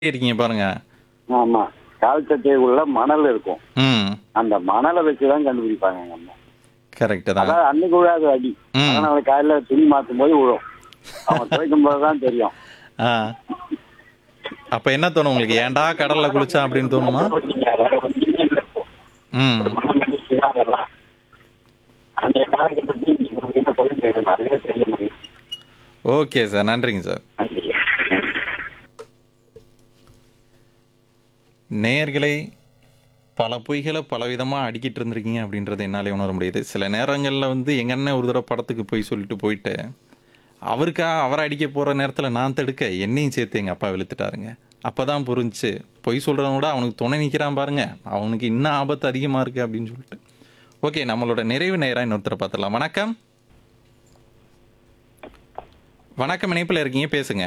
இருக்கீங்க பாருங்க ஆமா கால் சட்டைக்குள்ள மணல் இருக்கும் ம் அந்த மணலை வச்சுதான் கண்டுபிடிப்பாங்க எங்க அம்மா கரெக்டு தான் அதாவது அன்னைக்கு விழாது அடி ம். அதனால காலையில துணி மாத்தும் போது விழும் அவன் துவைக்கும் போதுதான் தெரியும் ஆ அப்ப என்ன தோணும் உங்களுக்கு ஏன்டா கடல்ல குளிச்சா அப்படின்னு தோணுமா வேற ஒண்ணுமே இல்ல இப்போ. ம் மணல் வச்சுதான் அதெல்லாம். அந்த காலகட்டத்தில் நீங்க உங்ககிட்ட போய் கேட்கணும். அதுவே தெரிய முடியும் ஓகே சார் நன்றிங்க சார் நேயர்களை பல பொய்களை பலவிதமாக அடிக்கிட்டு இருந்திருக்கீங்க அப்படின்றத என்னாலே உணர முடியுது சில நேரங்களில் வந்து எங்கள் அண்ணன் ஒரு தடவை படத்துக்கு போய் சொல்லிட்டு போயிட்டு அவருக்கா அவரை அடிக்க போகிற நேரத்தில் நான் தடுக்க என்னையும் சேர்த்து எங்கள் அப்பா வெளுத்துட்டாருங்க அப்போ தான் புரிஞ்சுச்சு பொய் சொல்கிறவன விட அவனுக்கு துணை நிற்கிறான் பாருங்க அவனுக்கு இன்னும் ஆபத்து அதிகமாக இருக்குது அப்படின்னு சொல்லிட்டு ஓகே நம்மளோட நிறைவு நேராக இன்னொருத்தரை பார்த்துடலாம் வணக்கம் வணக்கம் இணைப்பில் இருக்கீங்க பேசுங்க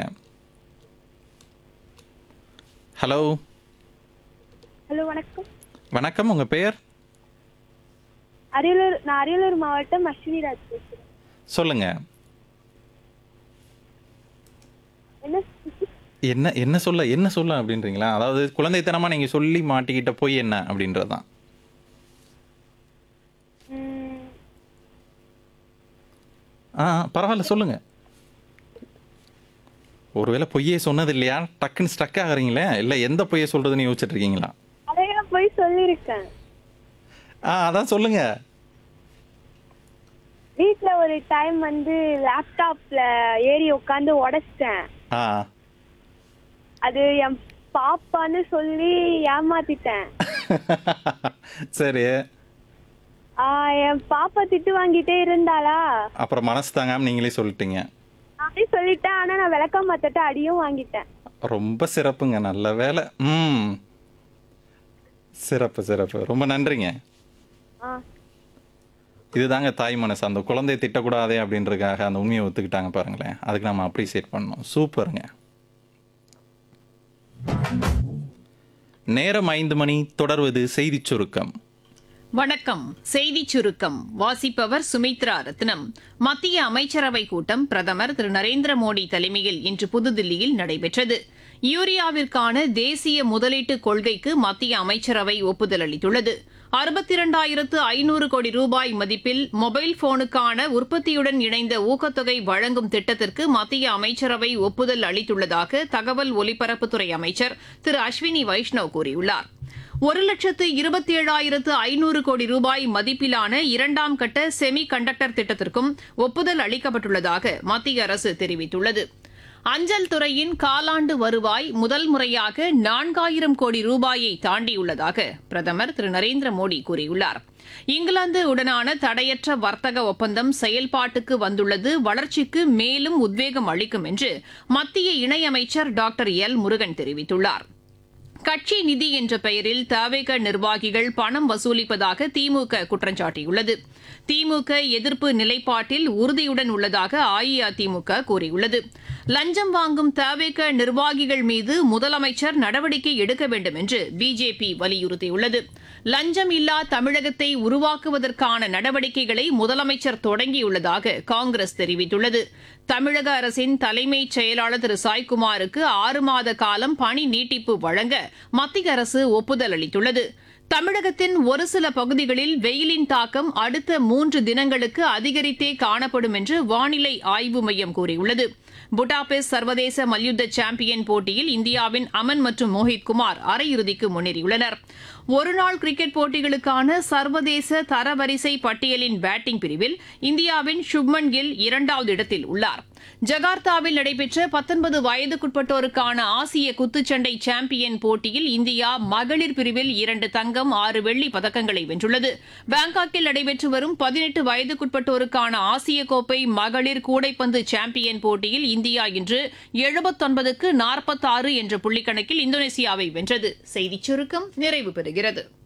ஹலோ ஹலோ வணக்கம் வணக்கம் உங்கள் பெயர் அரியலூர் நான் அரியலூர் மாவட்டம் அஸ்வினி ராஜ் பேசுறேன் சொல்லுங்க என்ன என்ன என்ன சொல்ல என்ன சொல்ல அப்படின்றீங்களா அதாவது குழந்தைத்தனமா நீங்க சொல்லி மாட்டிக்கிட்ட போய் என்ன அப்படின்றதுதான் ம், ஆ பரவாயில்ல சொல்லுங்க ஒருவேளை பொய்யே சொன்னது இல்லையா டக்குன்னு ஸ்டக் ஆகுறீங்களே இல்லை எந்த பொய்யை சொல்றதுன்னு யோசிச்சுட்டு இருக்கீங்களா அதையா போய் சொல்லியிருக்கேன் ஆ அதான் சொல்லுங்க வீட்ல ஒரு டைம் வந்து லேப்டாப்ல ஏறி உட்காந்து உடைச்சிட்டேன் ஆ அது என் பாப்பான்னு சொல்லி ஏமாத்திட்டேன் சரி ஆ, என் பாப்பா திட்டு வாங்கிட்டே இருந்தாளா அப்புறம் மனசு தாங்காம நீங்களே சொல்லிட்டீங்க நானே சொல்லிட்டேன் ஆனா நான் விளக்கம் மாத்தட்ட அடியும் வாங்கிட்டேன் ரொம்ப சிறப்புங்க நல்ல வேலை ம் சிறப்பு சிறப்பு ரொம்ப நன்றிங்க ஆ இதுதாங்க தாய் மனசு அந்த குழந்தையை திட்டக்கூடாதே அப்படின்றதுக்காக அந்த உண்மையை ஒத்துக்கிட்டாங்க பாருங்களேன் அதுக்கு நம்ம அப்ரிசியேட் பண்ணணும் சூப்பருங்க நேரம் ஐந்து மணி தொடர்வது செய்திச் சுருக்கம் வணக்கம் செய்திச் சுருக்கம் வாசிப்பவர் சுமித்ரா ரத்னம் மத்திய அமைச்சரவை கூட்டம் பிரதமர் திரு நரேந்திர மோடி தலைமையில் இன்று புதுதில்லியில் நடைபெற்றது யூரியாவிற்கான தேசிய முதலீட்டு கொள்கைக்கு மத்திய அமைச்சரவை ஒப்புதல் அளித்துள்ளது அறுபத்தி இரண்டாயிரத்து ஐநூறு கோடி ரூபாய் மதிப்பில் மொபைல் போனுக்கான உற்பத்தியுடன் இணைந்த ஊக்கத்தொகை வழங்கும் திட்டத்திற்கு மத்திய அமைச்சரவை ஒப்புதல் அளித்துள்ளதாக தகவல் ஒலிபரப்புத்துறை அமைச்சர் திரு அஸ்வினி வைஷ்ணவ் கூறியுள்ளார் ஒரு லட்சத்து இருபத்தி ஏழாயிரத்து ஐநூறு கோடி ரூபாய் மதிப்பிலான இரண்டாம் கட்ட செமி கண்டக்டர் திட்டத்திற்கும் ஒப்புதல் அளிக்கப்பட்டுள்ளதாக மத்திய அரசு தெரிவித்துள்ளது அஞ்சல் துறையின் காலாண்டு வருவாய் முதல் முறையாக நான்காயிரம் கோடி ரூபாயை தாண்டியுள்ளதாக பிரதமர் திரு நரேந்திர மோடி கூறியுள்ளார் இங்கிலாந்து உடனான தடையற்ற வர்த்தக ஒப்பந்தம் செயல்பாட்டுக்கு வந்துள்ளது வளர்ச்சிக்கு மேலும் உத்வேகம் அளிக்கும் என்று மத்திய இணையமைச்சர் டாக்டர் எல் முருகன் தெரிவித்துள்ளார் கட்சி நிதி என்ற பெயரில் தவேக நிர்வாகிகள் பணம் வசூலிப்பதாக திமுக குற்றம் சாட்டியுள்ளது திமுக எதிர்ப்பு நிலைப்பாட்டில் உறுதியுடன் உள்ளதாக அஇஅதிமுக கூறியுள்ளது லஞ்சம் வாங்கும் தவேக நிர்வாகிகள் மீது முதலமைச்சர் நடவடிக்கை எடுக்க வேண்டும் என்று பிஜேபி வலியுறுத்தியுள்ளது லஞ்சம் இல்லா தமிழகத்தை உருவாக்குவதற்கான நடவடிக்கைகளை முதலமைச்சர் தொடங்கியுள்ளதாக காங்கிரஸ் தெரிவித்துள்ளது தமிழக அரசின் தலைமைச் செயலாளர் திரு சாய்குமாருக்கு ஆறு மாத காலம் பணி நீட்டிப்பு வழங்க மத்திய அரசு ஒப்புதல் அளித்துள்ளது தமிழகத்தின் ஒரு சில பகுதிகளில் வெயிலின் தாக்கம் அடுத்த மூன்று தினங்களுக்கு அதிகரித்தே காணப்படும் என்று வானிலை ஆய்வு மையம் கூறியுள்ளது புட்டாபெஸ்ட் சர்வதேச மல்யுத்த சாம்பியன் போட்டியில் இந்தியாவின் அமன் மற்றும் மோஹித் குமார் அரையிறுதிக்கு முன்னேறியுள்ளனர் ஒருநாள் கிரிக்கெட் போட்டிகளுக்கான சர்வதேச தரவரிசை பட்டியலின் பேட்டிங் பிரிவில் இந்தியாவின் சுப்மன் கில் இரண்டாவது இடத்தில் உள்ளார் ஜகார்த்தாவில் நடைபெற்ற பத்தொன்பது வயதுக்குட்பட்டோருக்கான ஆசிய குத்துச்சண்டை சாம்பியன் போட்டியில் இந்தியா மகளிர் பிரிவில் இரண்டு தங்கம் ஆறு வெள்ளி பதக்கங்களை வென்றுள்ளது பாங்காக்கில் நடைபெற்று வரும் பதினெட்டு வயதுக்குட்பட்டோருக்கான ஆசிய கோப்பை மகளிர் கூடைப்பந்து சாம்பியன் போட்டியில் இந்தியா இன்று எழுபத்தொன்பதுக்கு நாற்பத்தாறு என்ற புள்ளிக்கணக்கில் இந்தோனேசியாவை வென்றது செய்திச் சுருக்கம் நிறைவு பெறுகிறது